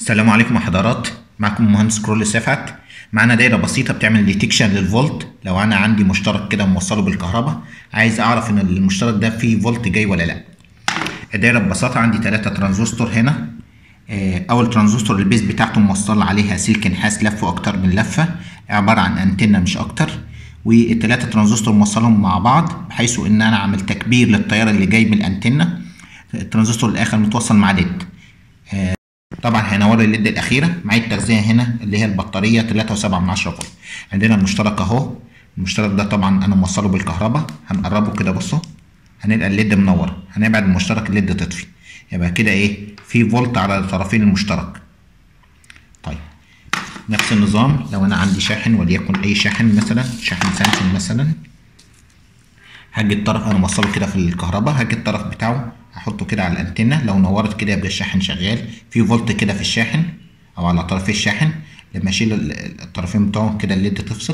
السلام عليكم يا حضرات معكم المهندس كرول سفعت معانا دايره بسيطه بتعمل ديتكشن للفولت لو انا عندي مشترك كده موصله بالكهرباء عايز اعرف ان المشترك ده فيه فولت جاي ولا لا الدايره ببساطه عندي ثلاثة ترانزستور هنا آه، اول ترانزستور البيز بتاعته موصل عليها سلك نحاس لفه اكتر من لفه عباره عن انتنه مش اكتر والثلاثه ترانزستور موصلهم مع بعض بحيث ان انا اعمل تكبير للتيار اللي جاي من الانتنه الترانزستور الاخر متوصل مع ليد طبعا هينور لي الليد الاخيره معايا التغذيه هنا اللي هي البطاريه 3.7 من 10 فولت عندنا المشترك اهو المشترك ده طبعا انا موصله بالكهرباء هنقربه كده بصوا هنلقى الليد منور هنبعد المشترك الليد تطفي يبقى كده ايه في فولت على طرفين المشترك طيب نفس النظام لو انا عندي شاحن وليكن اي شاحن مثلا شاحن سامسونج مثلا هاجي الطرف انا موصله كده في الكهرباء هاجي الطرف بتاعه هحطه كده على الانتنه لو نورت كده يبقى الشاحن شغال في فولت كده في الشاحن او على طرفي الشاحن لما اشيل الطرفين بتوعه كده الليد تفصل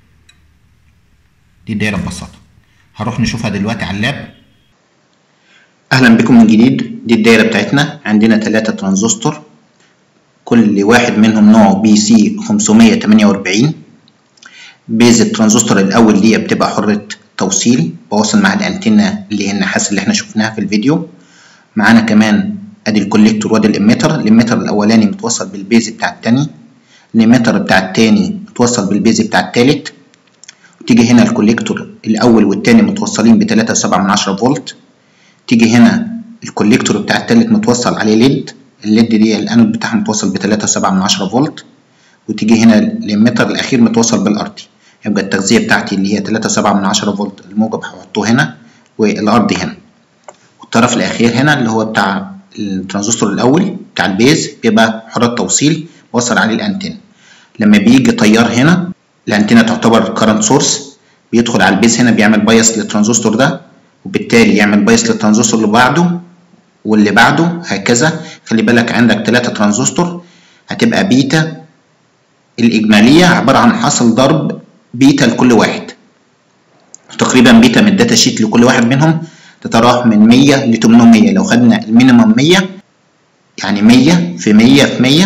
دي الدايره ببساطه هروح نشوفها دلوقتي على اللاب اهلا بكم من جديد دي الدايره بتاعتنا عندنا ثلاثة ترانزستور كل واحد منهم نوعه بي سي 548 بيز الترانزستور الاول دي بتبقى حرة توصيل بوصل مع الانتنة اللي هي النحاس اللي احنا شفناها في الفيديو معانا كمان ادي الكوليكتور وادي الاميتر الاميتر الاولاني متوصل بالبيز بتاع التاني الاميتر بتاع التاني متوصل بالبيز بتاع التالت وتيجي هنا الكوليكتور الاول والتاني متوصلين بتلاتة وسبعة من عشرة فولت تيجي هنا الكوليكتور بتاع التالت متوصل عليه ليد الليد دي الانود بتاعها متوصل بتلاتة وسبعة من عشرة فولت وتيجي هنا الاميتر الاخير متوصل بالارضي يبقى التغذية بتاعتي اللي هي تلاتة وسبعة من عشرة فولت الموجب هحطه هنا والارضي هنا والطرف الاخير هنا اللي هو بتاع الترانزستور الاول بتاع البيز بيبقى حرة توصيل وصل عليه الانتنة لما بيجي تيار هنا الانتنة تعتبر كارنت سورس بيدخل على البيز هنا بيعمل بايس للترانزستور ده وبالتالي يعمل بايس للترانزستور اللي بعده واللي بعده هكذا خلي بالك عندك ثلاثة ترانزستور هتبقى بيتا الإجمالية عبارة عن حاصل ضرب بيتا لكل واحد تقريبا بيتا من الداتا شيت لكل واحد منهم تتراوح من 100 ل 800 لو خدنا المينيمم 100 يعني 100 في 100 في 100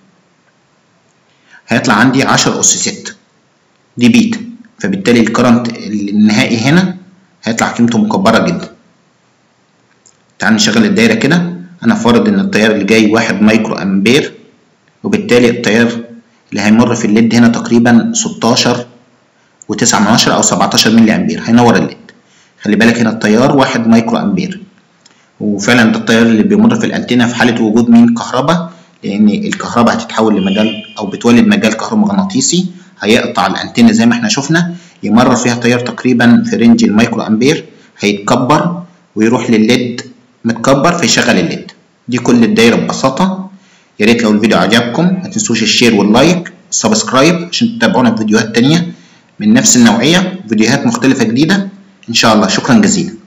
هيطلع عندي 10 أس 6 دي بيتا فبالتالي الكرنت النهائي هنا هيطلع قيمته مكبرة جدا تعال نشغل الدايرة كده أنا فارض إن التيار اللي جاي واحد مايكرو أمبير وبالتالي التيار اللي هيمر في الليد هنا تقريبا ستاشر وتسعة من عشرة أو سبعتاشر ملي أمبير هينور الليد خلي بالك هنا التيار واحد مايكرو أمبير وفعلا ده التيار اللي بيمر في الأنتنة في حالة وجود مين كهرباء لأن الكهرباء هتتحول لمجال أو بتولد مجال كهرومغناطيسي هيقطع الأنتنة زي ما احنا شفنا يمرر فيها تيار تقريبا في رينج المايكرو أمبير هيتكبر ويروح للليد متكبر فيشغل الليد دي كل الدايرة ببساطة يا ريت لو الفيديو عجبكم ما تنسوش الشير واللايك والسبسكرايب عشان تتابعونا في فيديوهات تانية من نفس النوعية فيديوهات مختلفة جديدة إن شاء الله شكرا جزيلا